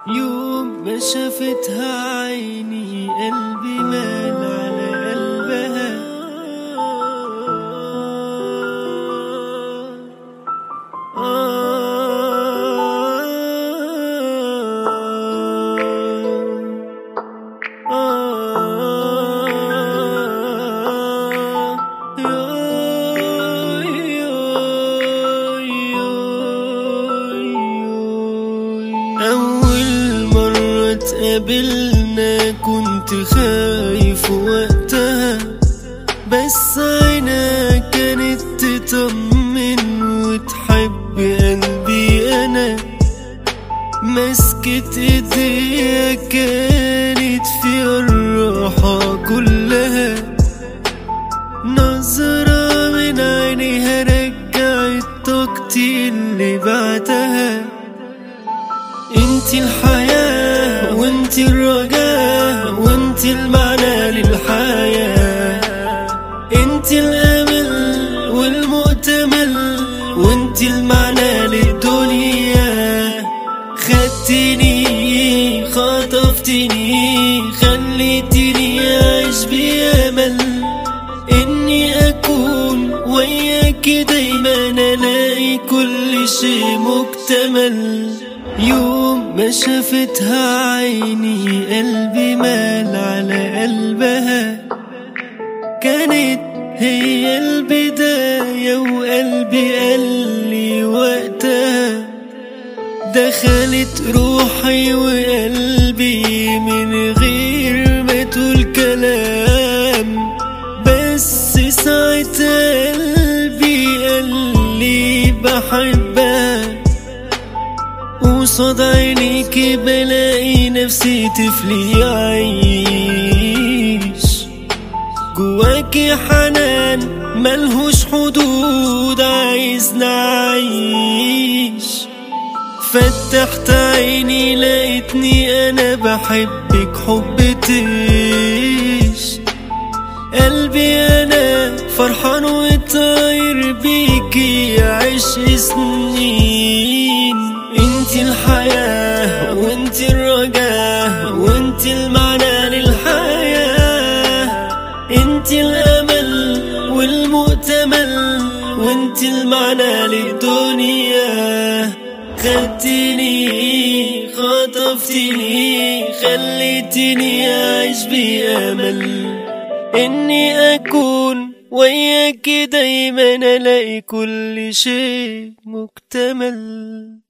يوم ما شافتها عيني قلبي مال على قلبها أول مرة اتقابلنا كنت خايف وقتها بس عينها كانت تطمن وتحب قلبي أنا مسكت ايديها كانت في الراحة كلها نظرة من عينيها رجعت طاقتي اللي بعتها انت الحياة وانت الرجاء وانت المعنى للحياة انت الامل والمؤتمل وانت المعنى للدنيا خدتني خطفتني خليتني اعيش بامل اني اكون وياك دايما الاقي كل شيء مكتمل يوم ما شافتها عيني قلبي مال على قلبها كانت هي البداية وقلبي قال لي وقتها دخلت روحي وقلبي من غير ما تقول كلام بس ساعتها قلبي قال لي بحبها قصاد عينيك بلاقي نفسي طفل يعيش جواكي حنان ملهوش حدود عايز نعيش فتحت عيني لقيتني انا بحبك حب تيش قلبي انا فرحان وطاير بيكي عشق سنين انت الحياة وانت الرجاء وانت المعنى للحياة انت الامل والمؤتمل وانت المعنى للدنيا خدتني خطفتني خليتني اعيش بامل اني اكون وياك دايما الاقي كل شيء مكتمل